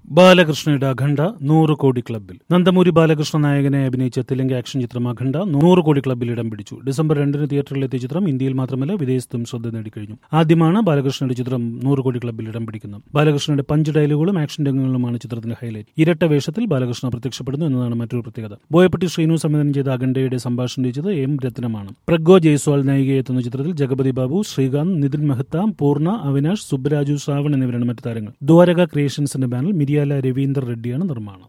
ബാലകൃഷ്ണയുടെ അഖണ്ഡ നൂറ് കോടി ക്ലബിൽ നന്ദമൂരി ബാലകൃഷ്ണ നായകനെ അഭിനയിച്ച തെലുങ്ക് ആക്ഷൻ ചിത്രം അഖണ്ഡ നൂറ് കോടി ക്ലബിൽ ഇടം പിടിച്ചു ഡിസംബർ രണ്ടിന് തിയേറ്ററിലെത്തിയ ചിത്രം ഇന്ത്യയിൽ മാത്രമല്ല വിദേശത്തും ശ്രദ്ധ നേടിക്കഴിഞ്ഞു ആദ്യമാണ് ബാലകൃഷ്ണയുടെ ചിത്രം നൂറ് കോടി ക്ലബിൽ ഇടം പിടിക്കുന്നത് ബാലകൃഷ്ണയുടെ പഞ്ച് ഡയലോഗുകളും ആക്ഷൻ രംഗങ്ങളുമാണ് ചിത്രത്തിന്റെ ഹൈലൈറ്റ് ഇരട്ട വേഷത്തിൽ ബാലകൃഷ്ണ പ്രത്യക്ഷപ്പെടുന്നു എന്നതാണ് മറ്റൊരു പ്രത്യേകത ബോയപ്പട്ടി ശ്രീനു സംവിധാനം ചെയ്ത അഖണ്ഡയുടെ സംഭാഷണം രചിച്ചത് എം രത്നമാണ് പ്രഗ്ഗോ ജയ്സ്വാൾ നായികയെത്തുന്ന ചിത്രത്തിൽ ജഗപതി ബാബു ശ്രീകാന്ത് നിതിൻ മെഹ്ത്ത പൂർണ്ണ അവിനാഷ് സുബ്രാജു ശ്രാവൺ എന്നിവരാണ് മറ്റു താരങ്ങൾ ദ്വാരക ക്രിയേഷൻസിന്റെ ബാനർ മിരിയാല രവീന്ദർ റെഡ്ഡിയാണ് നിർമ്മാണം